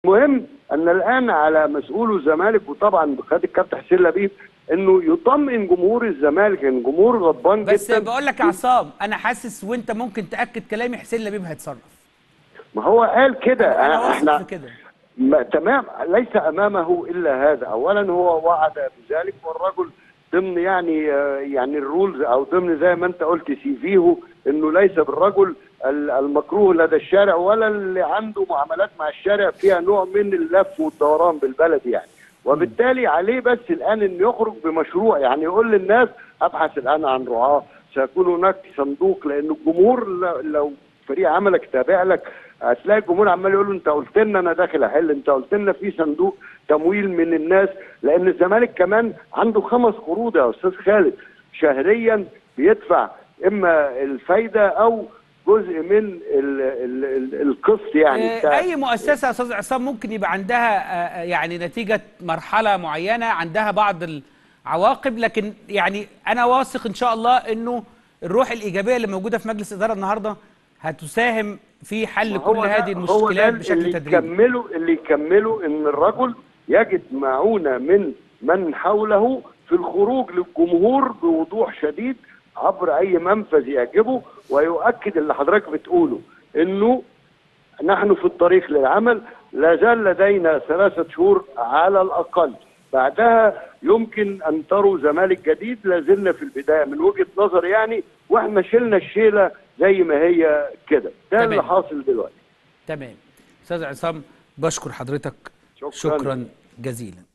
المهم ان الان على مسؤول الزمالك وطبعا بقياده الكابتن حسين لبيب انه يطمئن جمهور الزمالك ان جمهور غضبان جدا بس بقول لك يا عصام انا حاسس وانت ممكن تاكد كلامي حسين لبيب هيتصرف ما هو قال كده انا واثق احنا في كده ما تمام ليس امامه الا هذا اولا هو وعد بذلك والرجل ضمن يعني آه، يعني الرولز او ضمن زي ما انت قلت سي فيه انه ليس بالرجل ال- المكروه لدى الشارع ولا اللي عنده معاملات مع الشارع فيها نوع من اللف والدوران بالبلد يعني وبالتالي عليه بس الان انه يخرج بمشروع يعني يقول للناس ابحث الان عن رعاه سيكون هناك صندوق لان الجمهور ل- لو فريق عملك تابع لك هتلاقي الجمهور عمال يقول له انت قلت لنا انا داخل احل انت قلت لنا في صندوق تمويل من الناس لان الزمالك كمان عنده خمس قروض يا استاذ خالد شهريا بيدفع اما الفايده او جزء من ال ال ال القسط يعني آه، بتاع- اي مؤسسه يا استاذ عصام ممكن يبقى عندها آه، آه، يعني نتيجه مرحله معينه عندها بعض العواقب لكن يعني انا واثق ان شاء الله انه الروح الايجابيه اللي موجوده في مجلس الاداره النهارده هتساهم في حل هو كل ده- هذه هو المشكلات ده بشكل اللي تدريجي يكملوا اللي يكملوا ان الرجل يجد معونه من من حوله في الخروج للجمهور بوضوح شديد عبر اي منفذ يعجبه ويؤكد اللي حضرتك بتقوله انه نحن في الطريق للعمل لا زال لدينا ثلاثة شهور على الأقل بعدها يمكن أن تروا زمالك جديد لا زلنا في البداية من وجهة نظر يعني وإحنا شلنا الشيلة زي ما هي كده ده تمام. اللي حاصل دلوقتي تمام استاذ عصام بشكر حضرتك شكراً. شكرا جزيلا